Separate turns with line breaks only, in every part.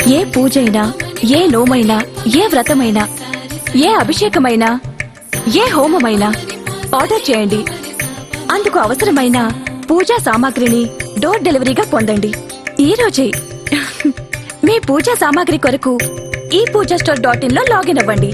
ఏ పూజైనా ఏ నోమైనా ఏ వ్రతమైనా ఏ అభిషేకమైనా ఏ హోమమైనా ఆర్డర్ చేయండి అందుకు అవసరమైన పూజా సామాగ్రిని డోర్ డెలివరీగా పొందండి ఈ రోజే మీ పూజా సామాగ్రి కొరకు ఈ పూజా స్టోర్ డాట్ ఇన్ లో లాగిన్ అవ్వండి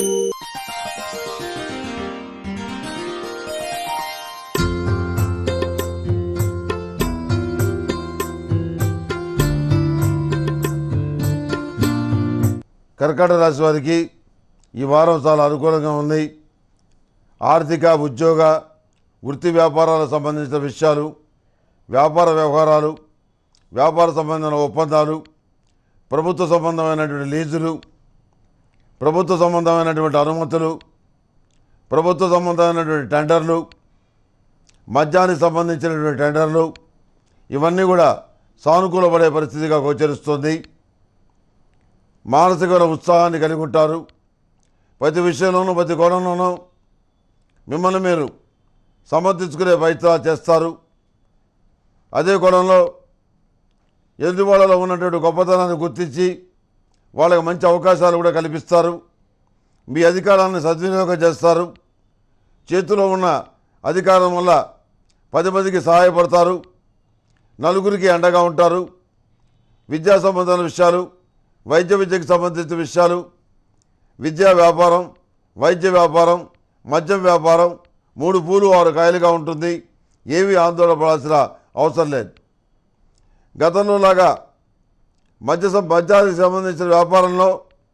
కర్కాటక రాశి వారికి ఈ వారం చాలా అనుకూలంగా ఉంది ఆర్థిక ఉద్యోగ వృత్తి వ్యాపారాలకు సంబంధించిన విషయాలు వ్యాపార వ్యవహారాలు వ్యాపార సంబంధమైన ఒప్పందాలు ప్రభుత్వ సంబంధమైనటువంటి లీజులు ప్రభుత్వ సంబంధమైనటువంటి అనుమతులు ప్రభుత్వ సంబంధమైనటువంటి టెండర్లు మద్యానికి సంబంధించినటువంటి టెండర్లు ఇవన్నీ కూడా సానుకూలపడే పరిస్థితిగా గోచరిస్తుంది మానసిక ఉత్సాహాన్ని కలిగి ఉంటారు ప్రతి విషయంలోనూ ప్రతి కోణంలోనూ మిమ్మల్ని మీరు సమర్థించుకునే ప్రయత్నాలు చేస్తారు అదే కోణంలో ఎదుటి వాళ్ళలో ఉన్నటువంటి గొప్పతనాన్ని గుర్తించి వాళ్ళకి మంచి అవకాశాలు కూడా కల్పిస్తారు మీ అధికారాన్ని సద్వినియోగం చేస్తారు చేతిలో ఉన్న అధికారం వల్ల పది మందికి సహాయపడతారు నలుగురికి అండగా ఉంటారు విద్యా సంబంధమైన విషయాలు వైద్య విద్యకు సంబంధించిన విషయాలు విద్యా వ్యాపారం వైద్య వ్యాపారం మద్యం వ్యాపారం మూడు పూలు ఆరు కాయలుగా ఉంటుంది ఏమీ ఆందోళన పడాల్సిన అవసరం లేదు గతంలో లాగా మద్య సం- మద్యానికి సంబంధించిన వ్యాపారంలో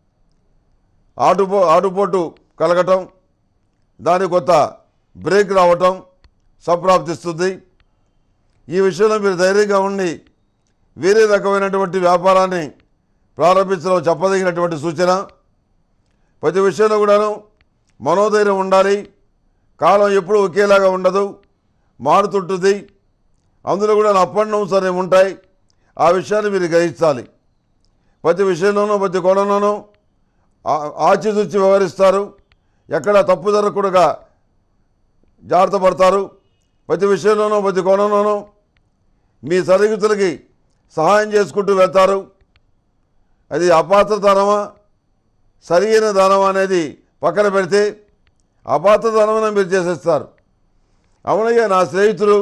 ఆటుపో ఆటుపోటు కలగటం దాని కొత్త బ్రేక్ రావటం సంప్రాప్తిస్తుంది ఈ విషయంలో మీరు ధైర్యంగా ఉండి వేరే రకమైనటువంటి వ్యాపారాన్ని ప్రారంభించడం చెప్పదగినటువంటి సూచన ప్రతి విషయంలో కూడాను మనోధైర్యం ఉండాలి కాలం ఎప్పుడూ ఒకేలాగా ఉండదు మారుతుంటుంది అందులో కూడా అప్ అండ్ డౌన్స్ అనేవి ఉంటాయి ఆ విషయాన్ని మీరు గ్రహించాలి ప్రతి విషయంలోనూ ప్రతి కోణంలోనూ ఆ- ఆచితూచి వ్యవహరిస్తారు ఎక్కడ తప్పు జరగకుండా జాగ్రత్త పడతారు ప్రతి విషయంలోనూ ప్రతి కోణంలోనూ మీ సరిహితులకి సహాయం చేసుకుంటూ వెళ్తారు అది అపాత్ర దానమా సరియైన దానమా అనేది పక్కన పెడితే అపాత్ర దానమని మీరు చేసేస్తారు అవునయ్యా నా స్నేహితుడు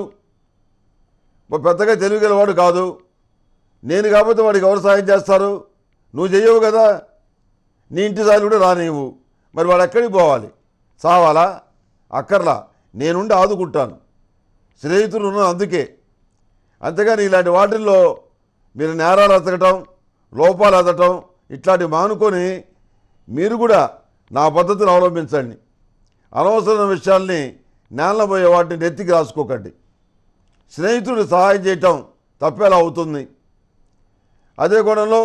ఓ పెద్దగా తెలివిగలవాడు కాదు నేను కాకపోతే వాడికి ఎవరు సాయం చేస్తారు నువ్వు చెయ్యవు కదా నీ ఇంటి సార్లు కూడా రానివ్వు మరి వాడు ఎక్కడికి పోవాలి సావాలా అక్కర్లా నేనుండి ఆదుకుంటాను స్నేహితులు ఉన్న అందుకే అంతేగాని ఇలాంటి వాటిల్లో మీరు నేరాలు ఎతకటం లోపాలు ఎదటం ఇట్లాంటివి మానుకొని మీరు కూడా నా పద్ధతిని అవలంబించండి అనవసరమైన విషయాల్ని నేలబోయే వాటిని నెత్తికి రాసుకోకండి స్నేహితుడు సహాయం చేయటం తప్పేలా అవుతుంది అదే కోణంలో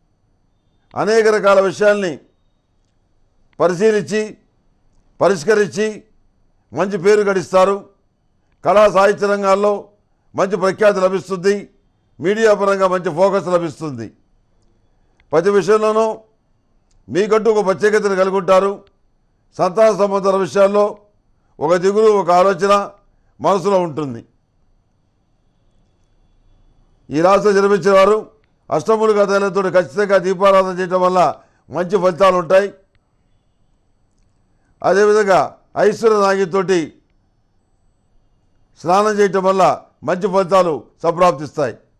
అనేక రకాల విషయాల్ని పరిశీలించి పరిష్కరించి మంచి పేరు గడిస్తారు కళా సాహిత్య రంగాల్లో మంచి ప్రఖ్యాతి లభిస్తుంది మీడియా పరంగా మంచి ఫోకస్ లభిస్తుంది ప్రతి విషయంలోనూ మీకంటూ ఒక ప్రత్యేకతను కలిగి ఉంటారు సంతాన సంబంధాల విషయాల్లో ఒక దిగులు ఒక ఆలోచన మనసులో ఉంటుంది ఈ రాష్ట్రం జన్మించిన వారు అష్టములు కథలతో ఖచ్చితంగా దీపారాధన చేయటం వల్ల మంచి ఫలితాలు ఉంటాయి అదేవిధంగా ఐశ్వర్య నాగితోటి స్నానం చేయటం వల్ల మంచి ఫలితాలు సంప్రాప్తిస్తాయి